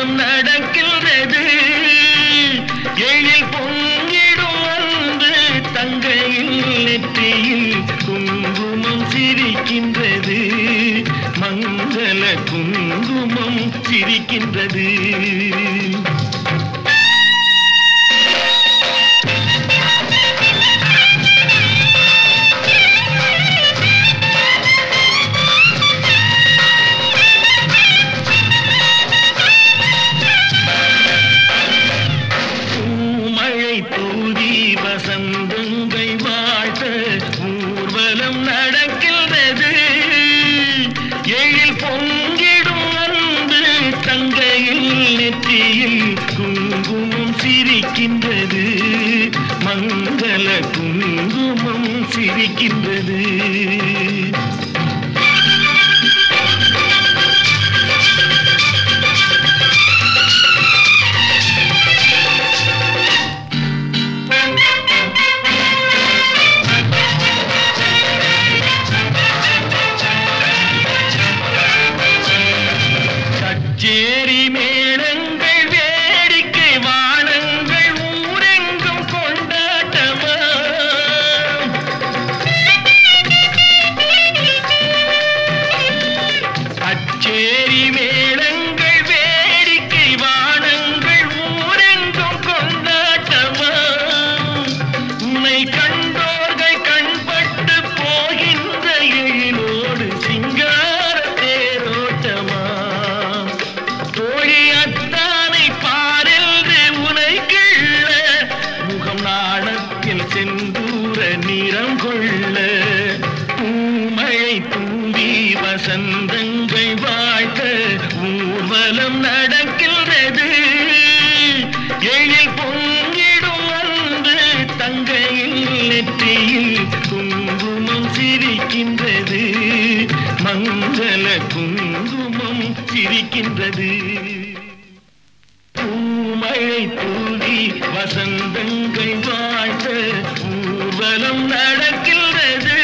ஊர்வலம் நடக்கின்றது எழில் பொங்கிடும் வந்து தங்கையில் நெற்றியில் குங்குமம் சிரிக்கின்றது மங்கள குங்குமம் சிரிக்கின்றது பூமழை தூதி வசந்தங்கள் வாழ்த்த ஊர்வலம் நடக்கின்றது எழில் பொங்கிடும் அன்பு தங்கையில் நெற்றியில் குங்குமம் சிரிக்கின்றது மங்கள குங்குமம் சிரிக்கின்றது கச்சேரி மேளங்கள் வேடிக்கை வானங்கள் ஊரெங்கும் கொண்டாட்டமா கச்சேரி மேளங்கள் வேடிக்கை வானங்கள் ஊரெங்கும் கொண்டாட்டமா உன்னை கண்டோர்கள் கண்பட்டு போகின்ற எழிலோடு சிங்கார தேரோட்டமா தோழி அத்தானை பாரென்று உனை கிள்ள முகம் நாணத்தில் செந்தூர நிறம் கொள்ள பூமழை தூவி வசந்தங்கள் வாழ்த்த ஊர்வலம் நடக்கின்றது எழில் பொங்கிடும் வந்து தங்கையில் நெற்றியில் குங்குமம் சிரிக்கின்றது மங்கள குங்குமம் சிரிக்கின்றது பூமழை தூவி வசந்தங்கள் வாழ்த்த ஊர்வலம் நடக்கின்றது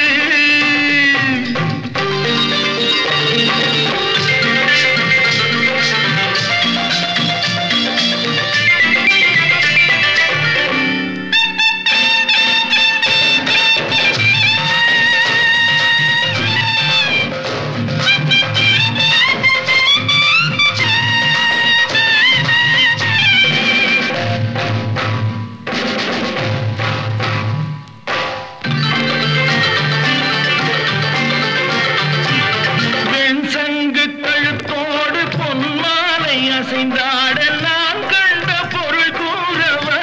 வெண் சங்கு கழுத்தோடு பொன்மாலை அசைந்தாட நான் கண்ட பொருள் கூறவா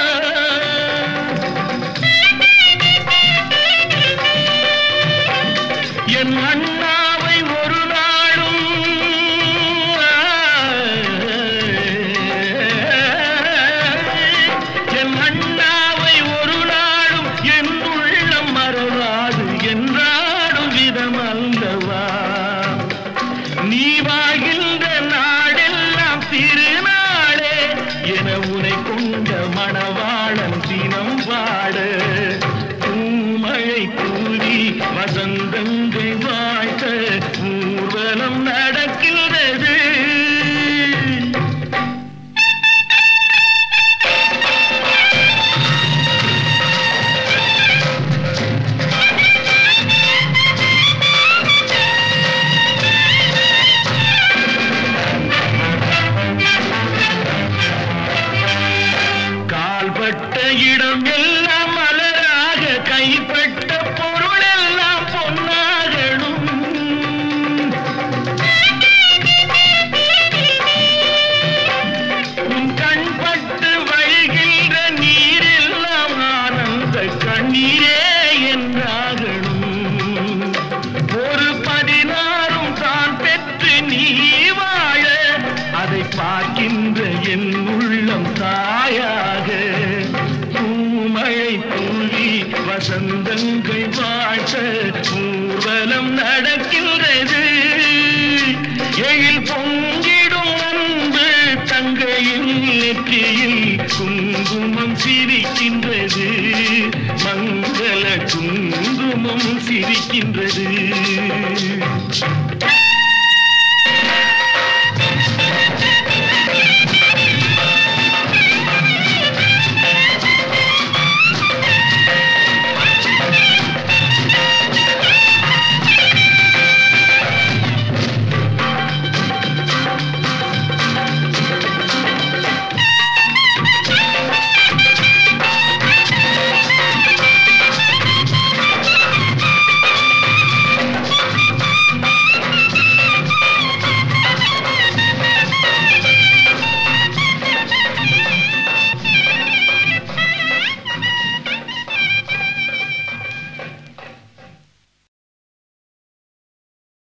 என் அண்ணாவை ஒரு நாளும் என் அண்ணாவை ஒரு நாளும் என் உள்ளம் மறவாது என்றாடும் விதம் அல்லவா நீ வாழ்கின்ற நாடெல்லாம் திருநாளே என உனை கொண்ட மணவாளன் தினம் பாட பூமழை தூவி வசந்தங்கள் வாழ்த்த ஊர்வலம் நடக்கின்றது கால்பட்ட இடம் எல்லாம் மலராக கைப்பட்ட பொருள் எல்லாம் பொன்னாகணும் உன் கண்பட்டு வழிகின்ற நீரெல்லாம் ஆனந்த கண்ணீரே என்றாகணும் ஒரு பதினாறும் தான் பெற்று நீ வாழ அதை பார்க்கின்ற என் உள்ளம் தாயாக பூமழை தூவி வசந்தங்கள் வாழ்த்த ஊர்வலம்